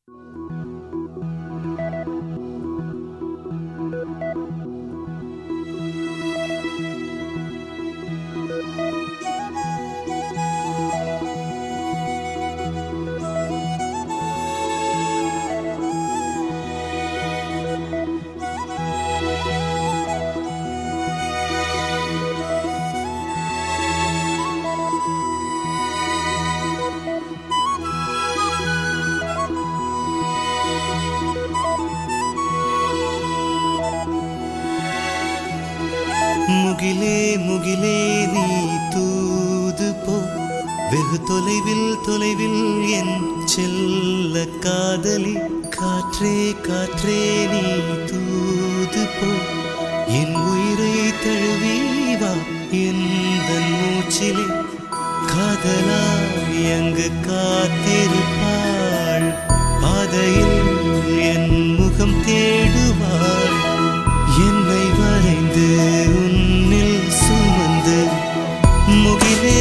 முகிலே முகிலே நீ தூது போ வெகு தொலைவில் தொலைவில் என் செல்ல காதலி காற்றே காற்றே நீ தூது போ என் உயிரை தழுவி வா எந்த மூச்சிலே காதலாய் அங்கு காத்திருப்பாள் பாதையில் என் முகம் தேடுவாள் என்னை வரைந்து உன்னில் சுமந்து முகிலே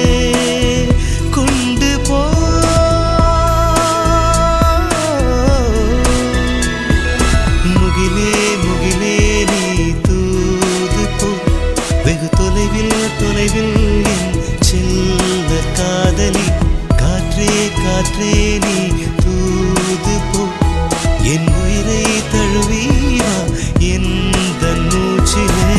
கொண்டு போ முகிலே முகிலே நீ தூது போ வெகு தொலைவில் தொலைவில் என் செல்ல காதலி காற்றே காற்றே நீ தூது போ என் உயிரை தழுவி வா எந்த மூச்சிலே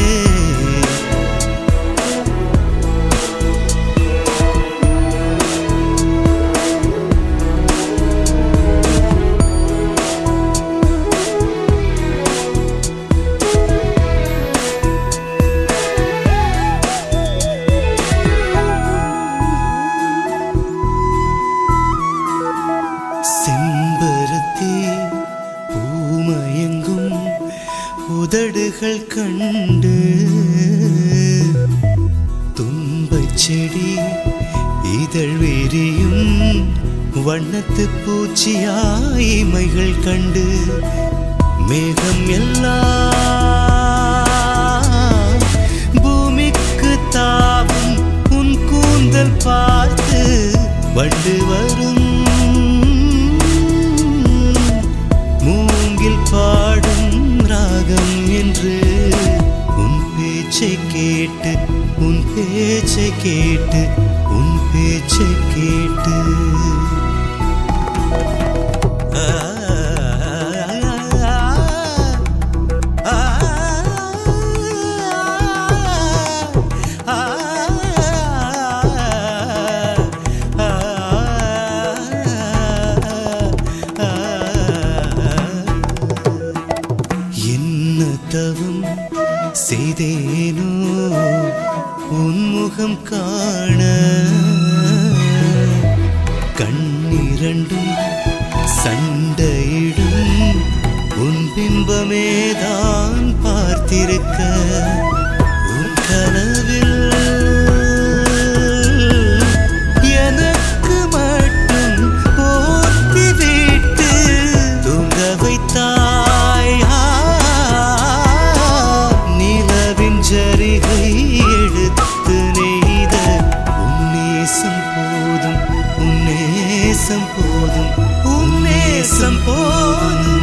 செம்பருத்தி பூமயங்கும் உதடுகள் கண்டு தும்பச் செடி இதழ் விரியும் வண்ணத்து பூச்சியாய்மைகள் கண்டு மேகம் எல்லாம் பூமிக்கு தாவும் உன் கூந்தல் பார்த்து வண்டு வரும் மூங்கில் பாடும் ராகம் என்று உன் பேச்சை கேட்டு உன் பேச்சை கேட்டு உன் பேச்சை கேட்டு ஆ, ஆ, ஆ, என்ன தவம் செய்தேனோ உன்முகம் காண கண்ணிரண்டும் சண்டையிடும் உன் பிம்பமேதான் பார்த்திருக்க உன் கனவில் எனக்கு மட்டும் போத்தி விட்டு தூங்க வைத்தாய் ஆ, நிலவின் ஜரிகை எடுத்து நெய்த உன்னேசம் போதும் உன்னேசம் போதும் உன்னேசம் போதும்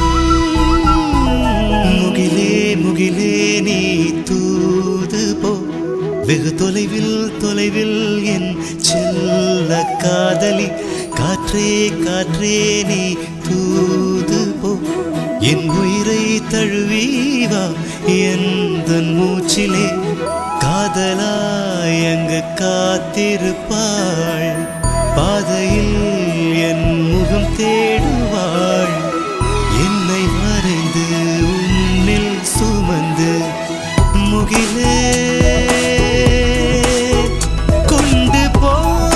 முகிலே முகிலே நீ தூது போ வெகு தொலைவில் தொலைவில் என் செல்ல காதலி காற்றே காற்றே நீ தூது போ என் உயிரை தழுவி வா எந்த மூச்சிலே காதலாய் அங்கு காத்திருப்பாள் பாதையில் என் முகம் தேடுவாள் என்னை மறைந்து உன்னில் சுமந்து முகிலே கொண்டு போ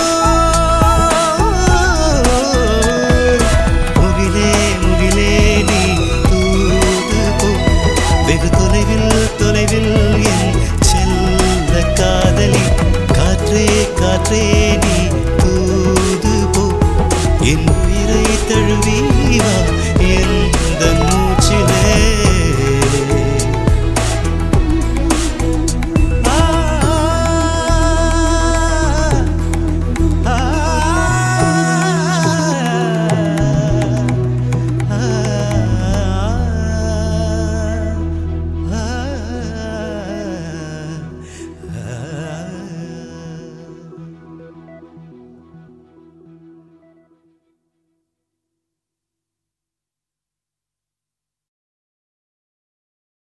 முகிலே முகிலே நீ தூது போ வெகு தொலைவில் தொலைவில் என் செல்ல காதலி காற்றே காற்றே நீ தூது போ என் உயிரை தழுவி வா என்